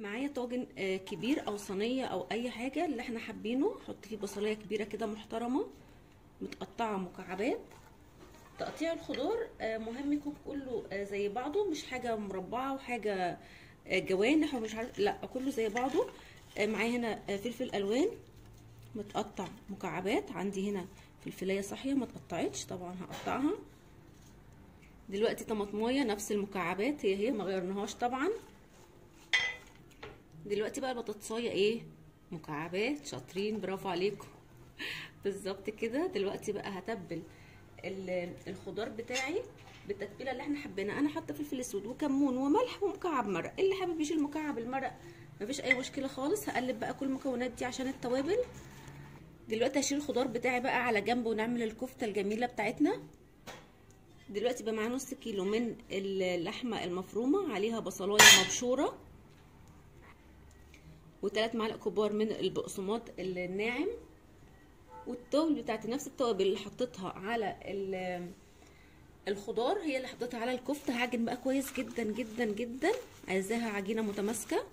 معايا طاجن آه، كبير او صينيه او اي حاجه اللي احنا حابينه حط فيه بصلايه كبيره كده محترمه متقطعه مكعبات تقطيع الخضار آه، مهم يكون كله آه، زي بعضه مش حاجه مربعه وحاجه آه، جوانح ومش عارف لا كله زي بعضه آه، معايا هنا آه، فلفل الوان متقطع مكعبات عندي هنا فلفلايه صاحيه ما اتقطعتش طبعا هقطعها دلوقتي طماطمايه نفس المكعبات هي هي ما غيرناهاش طبعا دلوقتي بقى البطاطسايه ايه مكعبات شاطرين برافو عليكم بالظبط كده دلوقتي بقى هتبل ال- الخضار بتاعي بالتتبيله اللي احنا حبيناها انا حاطه فلفل اسود وكمون وملح ومكعب مرق اللي حابب يشيل مكعب المرق مفيش اي مشكله خالص هقلب بقى كل المكونات دي عشان التوابل دلوقتي هشيل الخضار بتاعي بقى على جنب ونعمل الكفته الجميله بتاعتنا دلوقتي بقى معايا نص كيلو من اللحمه المفرومه عليها بصلايه مبشوره وثلاث معالق كبار من البقسماط الناعم والتوابل بتاعت نفس التوابل اللي حطيتها على الخضار هي اللي حطيتها على الكفته هعجن بقى كويس جدا جدا جدا عايزاها عجينه متماسكه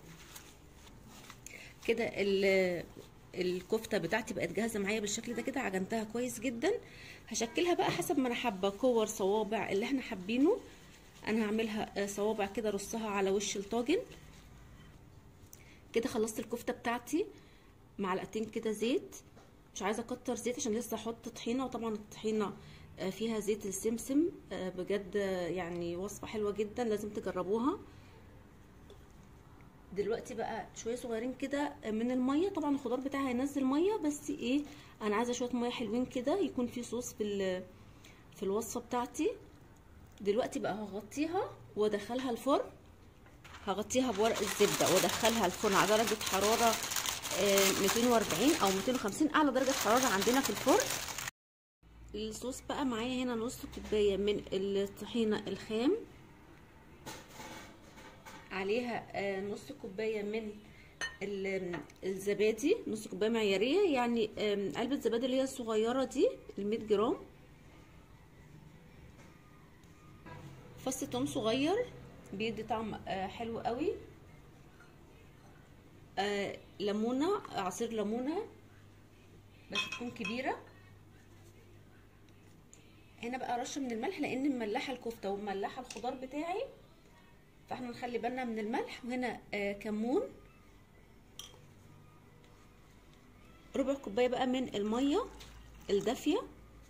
كده الكفته بتاعتي بقت جاهزه معايا بالشكل ده كده عجنتها كويس جدا هشكلها بقى حسب ما انا حابه كور صوابع اللي احنا حابينه انا هعملها صوابع كده رصها على وش الطاجن كده خلصت الكفته بتاعتي معلقتين كده زيت مش عايزه اكتر زيت عشان لسه احط طحينه وطبعا الطحينه فيها زيت السمسم بجد يعني وصفه حلوه جدا لازم تجربوها دلوقتي بقى شويه صغيرين كده من الميه طبعا الخضار بتاعي هينزل ميه بس ايه انا عايزه شويه ميه حلوين كده يكون في صوص في في الوصفه بتاعتي دلوقتي بقى هغطيها وادخلها الفرن هغطيها بورق الزبده وادخلها الفرن على درجه حراره 240 او 250 اعلى درجه حراره عندنا في الفرن الصوص بقى معايا هنا نص كوبايه من الطحينه الخام عليها نص كوبايه من الزبادي نص كوبايه معياريه يعني علبه زبادي اللي هي الصغيره دي ال 100 جرام فص توم صغير بيدي طعم حلو قوي ليمونه عصير ليمونه بس تكون كبيره هنا بقى رشه من الملح لان مملحه الكفته ومملحه الخضار بتاعي فاحنا نخلي بالنا من الملح وهنا آه كمون ربع كوبايه بقى من الميه الدافيه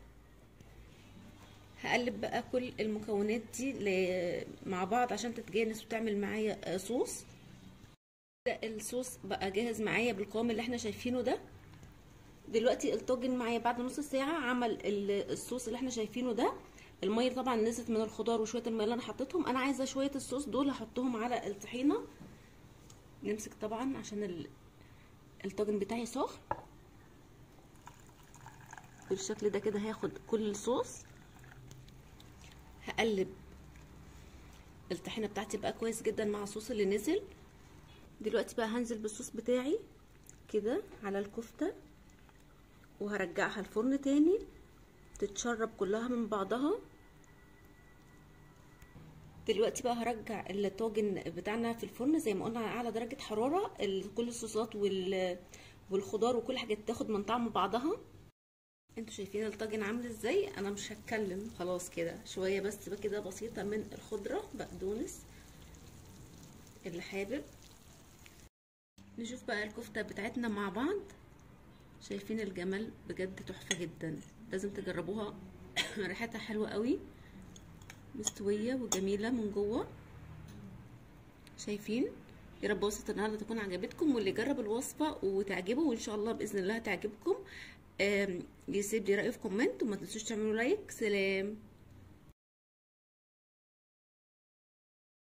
هقلب بقى كل المكونات دي مع بعض عشان تتجانس وتعمل معايا آه صوص ده الصوص بقى جاهز معايا بالقوام اللي احنا شايفينه ده دلوقتي الطاجن معايا بعد نص ساعه عمل الصوص اللي احنا شايفينه ده الميه طبعا نزلت من الخضار وشويه الميه اللي انا حطيتهم انا عايزه شويه الصوص دول هحطهم على الطحينه نمسك طبعا عشان الطاجن بتاعي سخن بالشكل ده كده هاخد كل الصوص هقلب الطحينه بتاعتي بقى كويس جدا مع الصوص اللي نزل دلوقتي بقى هنزل بالصوص بتاعي كده على الكفته وهرجعها الفرن تاني تتشرب كلها من بعضها دلوقتي بقى هرجع الطاجن بتاعنا في الفرن زي ما قلنا على اعلى درجه حراره كل الصوصات والخضار وكل حاجه تاخد من طعم بعضها انتوا شايفين الطاجن عامل ازاي انا مش هتكلم خلاص كده شويه بس بقى كده بسيطه من الخضره بقدونس اللي حابب نشوف بقى الكفته بتاعتنا مع بعض شايفين الجمال بجد تحفه جدا لازم تجربوها ريحتها حلوه قوي مستويه وجميله من جوه شايفين يا رب وصفه النهارده تكون عجبتكم واللي جرب الوصفه وتعجبه وان شاء الله باذن الله تعجبكم يسيب لي رايه في كومنت وما تنسوش تعملوا لايك سلام